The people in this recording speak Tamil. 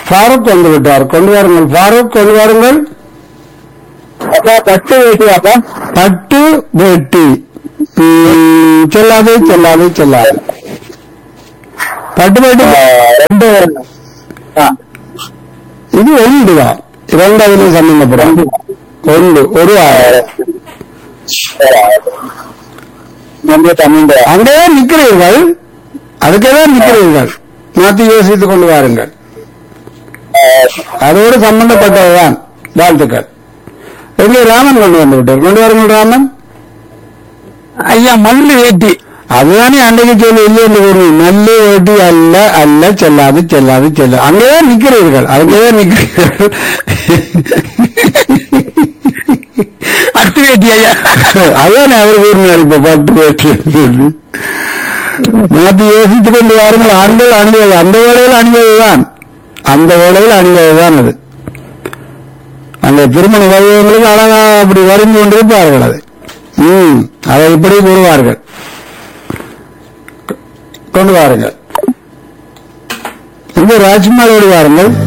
ஃபாரூக் வந்து விட்டார் கொண்டு வாருங்கள் ஃபாரூக் கொண்டு வாருங்கள் அப்பா பட்டு வேட்டி அப்பா பட்டு வேட்டி ம், செல்லாது செல்லாது செல்லாது பட்டு வேட்டி ரெண்டு ஆ, இது ஒன்று தான் இரண்டாவது சம்பந்தப்படும் ஒன்று ஒரு ஆறு நம்ம தமிழ் அங்கேயே நிற்கிறீர்கள் அதுக்கேதான் நிற்கிறீர்கள் மாற்றி யோசித்துக் கொண்டு வாருங்கள் அதோடு சம்பந்தப்பட்டதுதான் வாழ்த்துக்கள் எங்கே ராமன் கொண்டு வந்து விட்டார் கொண்டு வாருங்கள் ராமன் ஐயா மல்லு வேட்டி அதுதானே அன்றைக்கு சொல்லி இல்லை என்று கூறுவோம் நல்ல வேட்டி அல்ல அல்ல செல்லாது செல்லாது செல்ல அங்கேதான் நிற்கிறீர்கள் அங்கேதான் நிற்கிறீர்கள் பட்டு வேட்டி ஐயா அதான் அவர் கூறினார் இப்ப பட்டு வேட்டி சொல்லி மாற்றி யோசித்துக் கொண்டு வாருங்கள் ஆண்கள் அணிவது அந்த வேளையில் அணிவதுதான் அந்த வேளையில் அணிவதுதான் அது அந்த திருமண வைபவங்களுக்கு அழகா அப்படி வருந்து கொண்டிருப்பார்கள் அது ம் அதை இப்படி கூறுவார்கள் கொண்டு வாருங்கள் இந்த ராஜ்குமாரோடு வாருங்கள்